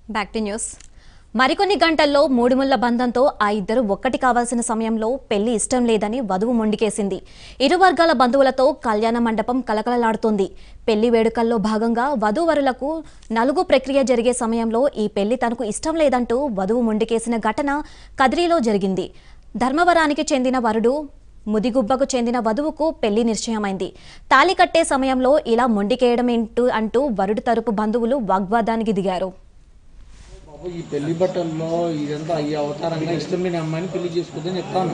Back to news మరికొన్ని గంటల్లో మూడుముళ్ల బంధంతో ఆ ఇద్దరు ఒక్కటి కావాల్సిన సమయంలో పెళ్లి ఇష్టం లేదని వధువు మొండికేసింది ఇరు వర్గాల బంధువులతో కళ్యాణ మండపం కలకలలాడుతోంది పెళ్లి వేడుకల్లో భాగంగా వధూవరులకు నలుగు ప్రక్రియ జరిగే సమయంలో ఈ పెళ్లి తనకు ఇష్టం లేదంటూ వధువు మొండికేసిన ఘటన కదిరిలో జరిగింది ధర్మవరానికి చెందిన వరుడు ముదిగుబ్బకు చెందిన వధువుకు పెళ్లి నిశ్చయమైంది తాళి కట్టే సమయంలో ఇలా మొండికేయడమేంటూ అంటూ వరుడు తరపు బంధువులు వాగ్వాదానికి దిగారు బాబు ఈ పెళ్లి బట్టల్లో ఇదంతా అయ్యే అవతారంగా ఇష్టం లేని అమ్మాయిని పెళ్లి చేసుకుందని చెప్తాను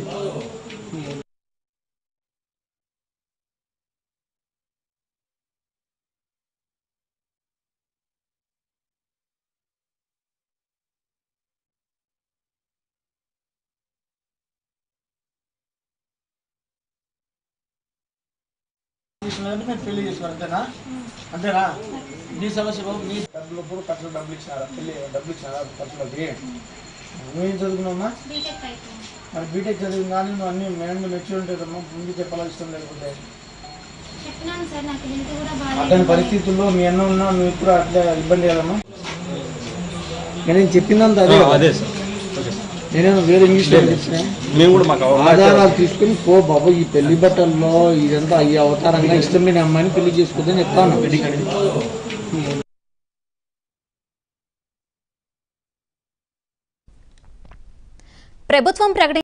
తీసుకున్నారంటే మీరు పెళ్లి చేసిన అంతేనా అంతేనా నీ సమస్య బాబు నీ డబ్బులు కూడా ఖర్చులు డబ్బులు ఇచ్చినారా పెళ్లి డబ్బులు ఇచ్చినారా ఖర్చులకి నువ్వేం చదువుకున్నావమ్మా మరి బీటెక్ చదివిన కానీ నువ్వు అన్ని మేడం మెచ్యూర్ ఉంటుందమ్మా ముందు చెప్పాలా ఇష్టం లేకపోతే చెప్తున్నాను సార్ నాకు హెల్త్ కూడా అతని బాగాలేదు పరిస్థితుల్లో మీ అన్న ఉన్నా నువ్వు ఇప్పుడు అట్లా ఇబ్బంది కదమ్మా నేను చెప్పిందంత అదే కదా. అదే సార్ ఓకే సార్ నేనేమో వేరే ఇంగ్లీష్ లో ఇచ్చినా మేము కూడా మాకు అవగాహన ఆధారాలు తీసుకుని పో బాబు ఈ పెళ్లి బట్టల్లో ఇదంతా అయ్యే అవతారంగా ఇష్టం లేని అమ్మాయిని పెళ్లి చేసుకుందని చెప్తాను ప్రభుత్వం ప్రకటి